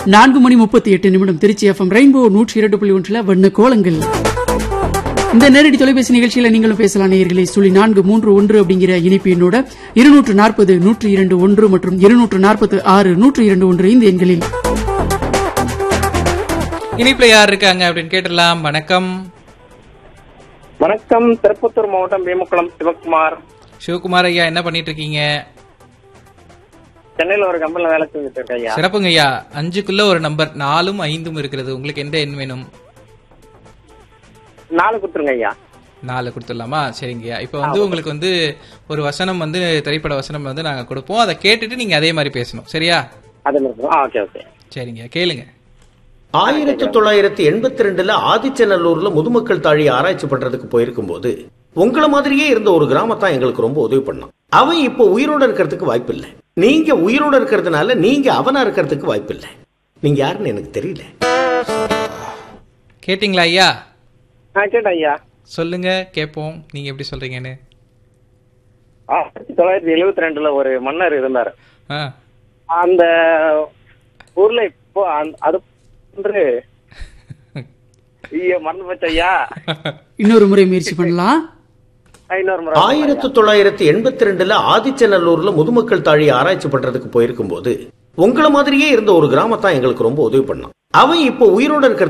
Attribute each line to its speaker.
Speaker 1: நான்கு மணி முப்பத்தி எட்டு நிமிடம் திருச்சி எஃப்எம் ரெயின்போ நூற்றி இரண்டு புள்ளி ஒன்றில் வண்ண கோலங்கள் இந்த நேரடி தொலைபேசி நிகழ்ச்சியில நீங்களும் பேசலாம் நேயர்களே சுழி நான்கு மூன்று ஒன்று அப்படிங்கிற இணைப்பு எண்ணோட இருநூற்று நாற்பது நூற்றி இரண்டு ஒன்று மற்றும் இருநூற்று நாற்பது ஆறு நூற்றி இரண்டு ஒன்று இந்த எண்களில்
Speaker 2: இனிப்புல யார் இருக்காங்க அப்படின்னு கேட்டலாம் வணக்கம்
Speaker 3: வணக்கம் திருப்பத்தூர் மாவட்டம் வேமுக்குளம் சிவகுமார்
Speaker 2: சிவகுமார் ஐயா என்ன பண்ணிட்டு இருக்கீங்க
Speaker 3: சென்னையில ஒரு கம்பெனில வேலை செஞ்சுட்டு இருக்கேன் ஐயா
Speaker 2: சிறப்புங்க ஐயா அஞ்சுக்குள்ள ஒரு நம்பர் நாலும் ஐந்தும் இருக்கிறது உங்களுக்கு எந்த எண் வேணும்
Speaker 3: நாலு கொடுத்துருங்க ஐயா
Speaker 2: நாலு கொடுத்துடலாமா சரிங்கய்யா இப்போ வந்து உங்களுக்கு வந்து ஒரு வசனம் வந்து திரைப்பட வசனம் வந்து நாங்க கொடுப்போம் அதை கேட்டுட்டு நீங்க அதே மாதிரி பேசணும் சரியா
Speaker 3: அது மாதிரி ஓகே ஓகே
Speaker 2: சரிங்க கேளுங்க
Speaker 4: ஆயிரத்தி தொள்ளாயிரத்தி எண்பத்தி ரெண்டுல ஆதிச்சநல்லூர்ல முதுமக்கள் தாழி ஆராய்ச்சி பண்றதுக்கு போயிருக்கும் போது உங்கள மாதிரியே இருந்த ஒரு கிராமத்தான் எங்களுக்கு ரொம்ப உதவி பண்ணான் அவன் இப்போ உயிரோட இருக்கிறதுக்கு வாய்ப்பு இல்லை நீங்க உயிரோட இருக்கிறதுனால நீங்க அவனா இருக்கிறதுக்கு வாய்ப்பு இல்லை நீங்க யாருன்னு எனக்கு தெரியல
Speaker 2: கேட்டிங்களா ஐயா
Speaker 3: ஆ கேட்டேன் ஐயா
Speaker 2: சொல்லுங்க கேட்போம் நீங்க எப்படி சொல்றீங்கன்னு
Speaker 3: ஆயிரத்தி தொள்ளாயிரத்தி எழுபத்தி ரெண்டுல ஒரு மன்னர் இருந்தார்
Speaker 2: ஆ
Speaker 3: அந்த ஊர்ல இப்போ அந்த- அது போன்று ஐயோ மறந்து போச்சு ஐயா
Speaker 1: இன்னொரு முறை முயற்சி பண்ணலாம்
Speaker 3: ஆ, இன்னொரு முறை
Speaker 4: ஆயிரத்தி தொள்ளாயிரத்தி எண்பத்தி ரெண்டுல ஆதிச்சநல்லூர்ல முதுமக்கள் தாழி ஆராய்ச்சி பண்றதுக்கு போயிருக்கும் போது உங்கள மாதிரியே இருந்த ஒரு கிராமத்தான் எங்களுக்கு ரொம்ப உதவி பண்ணான் அவன் இப்போ உயிரோட இருக்கிற